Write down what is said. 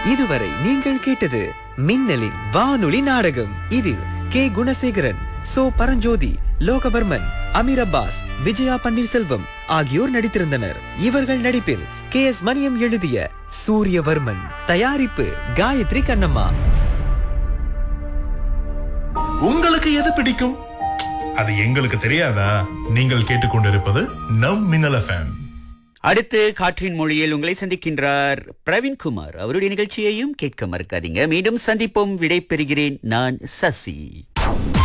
இதுவரை நீங்கள் கேட்டது மின்னலின் வானொலி நாடகம் இதில் கே குணசேகரன் சோ பரஞ்சோதி லோகவர்மன் அமீர் அப்பாஸ் விஜயா பன்னீர்செல்வம் ஆகியோர் நடித்திருந்தனர் இவர்கள் நடிப்பில் கே எஸ் மணியம் எழுதிய சூரியவர்மன் தயாரிப்பு காயத்ரி கண்ணம்மா உங்களுக்கு எது பிடிக்கும் அது எங்களுக்கு தெரியாதா நீங்கள் கேட்டுக்கொண்டிருப்பது நம் மின்னல் எஃப்எம் அடுத்து காற்றின் மொழியில் உங்களை சந்திக்கின்றார் பிரவீன்குமார் அவருடைய நிகழ்ச்சியையும் கேட்க மறக்காதீங்க மீண்டும் சந்திப்போம் விடை பெறுகிறேன் நான் சசி